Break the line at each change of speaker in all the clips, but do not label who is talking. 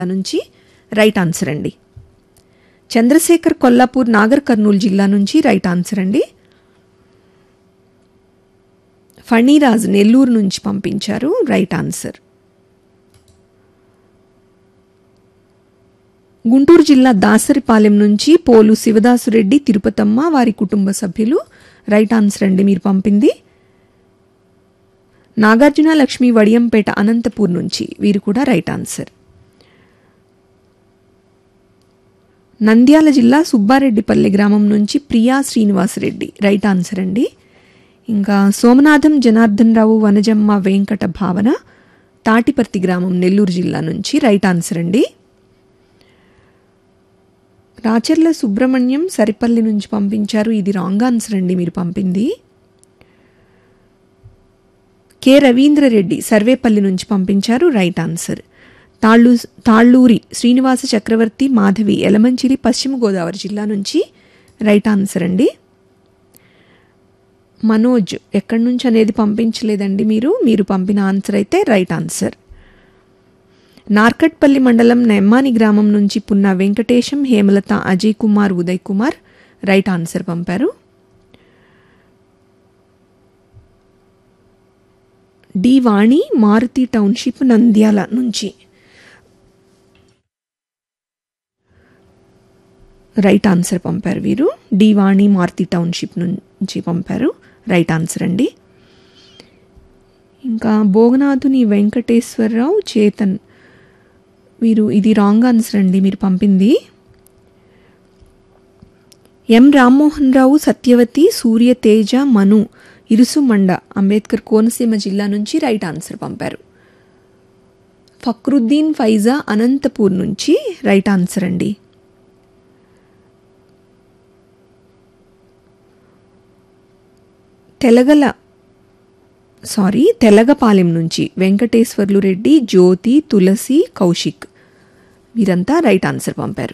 నుంచి right answer అండి చంద్రశేఖర్ కొల్లాపూర్ నాగర్ కర్నూలు జిల్లా నుంచి రైట్ ఆన్సర్ అండి ఫణీరాజ్ నెల్లూరు నుంచి పంపించారు రైట్ ఆన్సర్ గుంటూరు జిల్లా దాసరిపాలెం నుంచి పోలు శివదాసురెడ్డి తిరుపతమ్మ వారి కుటుంబ సభ్యులు రైట్ ఆన్సర్ అండి మీరు పంపింది నాగార్జున లక్ష్మి వడియంపేట అనంతపూర్ నుంచి వీరు కూడా రైట్ ఆన్సర్ నంద్యాల జిల్లా సుబ్బారెడ్డిపల్లి గ్రామం నుంచి ప్రియా శ్రీనివాసరెడ్డి రైట్ ఆన్సర్ అండి ఇంకా సోమనాథం జనార్దన్ రావు వనజమ్మ వెంకట భావన తాటిపర్తి గ్రామం నెల్లూరు జిల్లా నుంచి రైట్ ఆన్సర్ అండి రాచర్ల సుబ్రహ్మణ్యం సరిపల్లి నుంచి పంపించారు ఇది రాంగ్ ఆన్సర్ అండి మీరు పంపింది కె రవీంద్రరెడ్డి సర్వేపల్లి నుంచి పంపించారు రైట్ ఆన్సర్ తాళ్ళు తాళ్ళూరి శ్రీనివాస చక్రవర్తి మాధవి ఎలమంచిలి పశ్చిమ గోదావరి జిల్లా నుంచి రైట్ ఆన్సర్ అండి మనోజ్ ఎక్కడి నుంచి అనేది పంపించలేదండి మీరు మీరు పంపిన ఆన్సర్ అయితే రైట్ ఆన్సర్ నార్కట్పల్లి మండలం నెమ్మాని గ్రామం నుంచి పున్న వెంకటేశం హేమలత అజయ్ కుమార్ ఉదయ్ కుమార్ రైట్ ఆన్సర్ పంపారు డి వాణి మారుతి టౌన్షిప్ నంద్యాల నుంచి రైట్ ఆన్సర్ పంపారు వీరు డి వాణి మారుతి టౌన్షిప్ నుంచి పంపారు రైట్ ఆన్సర్ అండి ఇంకా భోగనాథుని వెంకటేశ్వరరావు చేతన్ వీరు ఇది రాంగ్ ఆన్సర్ అండి మీరు పంపింది ఎం రామ్మోహన్ రావు సత్యవతి సూర్య తేజ మను ఇరుసుమండ అంబేద్కర్ కోనసీమ జిల్లా నుంచి రైట్ ఆన్సర్ పంపారు ఫక్రుద్దీన్ ఫైజా అనంతపూర్ నుంచి రైట్ ఆన్సర్ అండి తెలగల సారీ తెలగపాలెం నుంచి వెంకటేశ్వర్లు రెడ్డి జ్యోతి తులసి కౌశిక్ వీరంతా రైట్ ఆన్సర్ పంపారు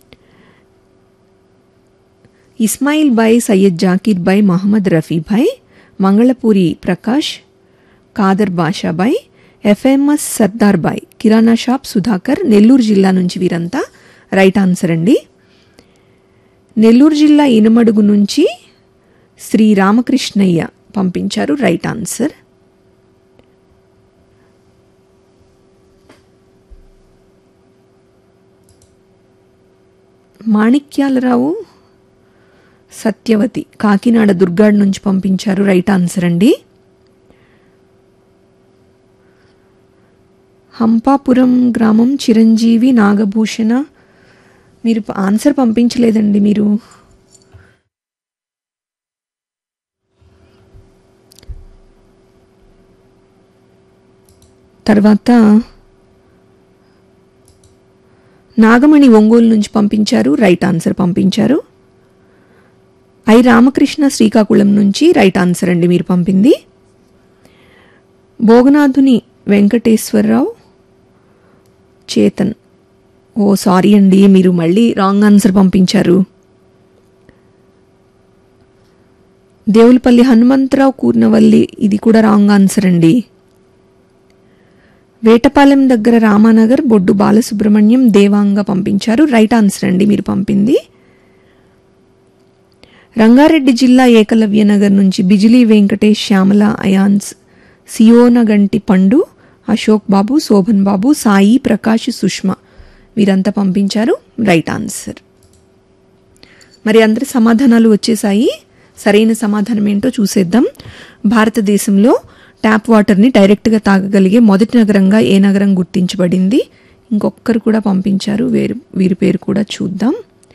ఇస్మాయిల్ బాయ్ సయ్యద్ జాకీర్ బాయ్ మహమ్మద్ రఫీ భాయ్ మంగళపూరి ప్రకాష్ కాదర్ బాషాబాయ్ ఎఫ్ఎంఎస్ సర్దార్ బాయ్ కిరాణా షాప్ సుధాకర్ నెల్లూరు జిల్లా నుంచి వీరంతా రైట్ ఆన్సర్ అండి నెల్లూరు జిల్లా ఇనమడుగు నుంచి శ్రీ రామకృష్ణయ్య పంపించారు రైట్ ఆన్సర్ మాణిక్యాలరావు సత్యవతి కాకినాడ దుర్గాడ్ నుంచి పంపించారు రైట్ ఆన్సర్ అండి హంపాపురం గ్రామం చిరంజీవి నాగభూషణ మీరు ఆన్సర్ పంపించలేదండి మీరు తర్వాత నాగమణి ఒంగోలు నుంచి పంపించారు రైట్ ఆన్సర్ పంపించారు ఐ రామకృష్ణ శ్రీకాకుళం నుంచి రైట్ ఆన్సర్ అండి మీరు పంపింది భోగనాథుని వెంకటేశ్వరరావు చేతన్ ఓ సారీ అండి మీరు మళ్ళీ రాంగ్ ఆన్సర్ పంపించారు దేవులపల్లి హనుమంతరావు కూర్నవల్లి ఇది కూడా రాంగ్ ఆన్సర్ అండి వేటపాలెం దగ్గర రామానగర్ బొడ్డు బాలసుబ్రహ్మణ్యం దేవాంగ పంపించారు రైట్ ఆన్సర్ అండి మీరు పంపింది రంగారెడ్డి జిల్లా ఏకలవ్య నగర్ నుంచి బిజిలీ వెంకటేష్ శ్యామల అయాన్స్ సియోనగంటి పండు అశోక్ బాబు శోభన్ బాబు సాయి ప్రకాష్ సుష్మ వీరంతా పంపించారు రైట్ ఆన్సర్ మరి అందరి సమాధానాలు వచ్చేసాయి సరైన సమాధానం ఏంటో చూసేద్దాం భారతదేశంలో ట్యాప్ వాటర్ని డైరెక్ట్గా తాగగలిగే మొదటి నగరంగా ఏ నగరం గుర్తించబడింది ఇంకొకరు కూడా పంపించారు వేరు వీరి పేరు కూడా చూద్దాం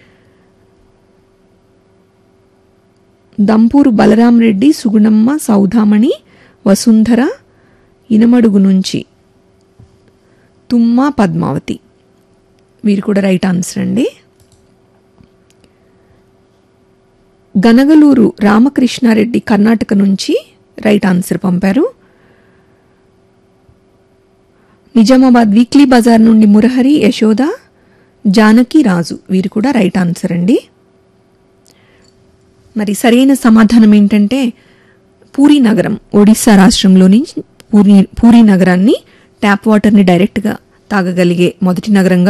దంపూరు బలరాం రెడ్డి సుగుణమ్మ సౌధామణి వసుంధర ఇనమడుగు నుంచి తుమ్మ పద్మావతి వీరు కూడా రైట్ ఆన్సర్ అండి గనగలూరు రామకృష్ణారెడ్డి కర్ణాటక నుంచి రైట్ ఆన్సర్ పంపారు నిజామాబాద్ వీక్లీ బజార్ నుండి మురహరి యశోద జానకి రాజు వీరు కూడా రైట్ ఆన్సర్ అండి మరి సరైన సమాధానం ఏంటంటే పూరీ నగరం ఒడిశా రాష్ట్రంలోని పూరి పూరీ నగరాన్ని ట్యాప్ వాటర్ని డైరెక్ట్గా తాగగలిగే మొదటి నగరంగా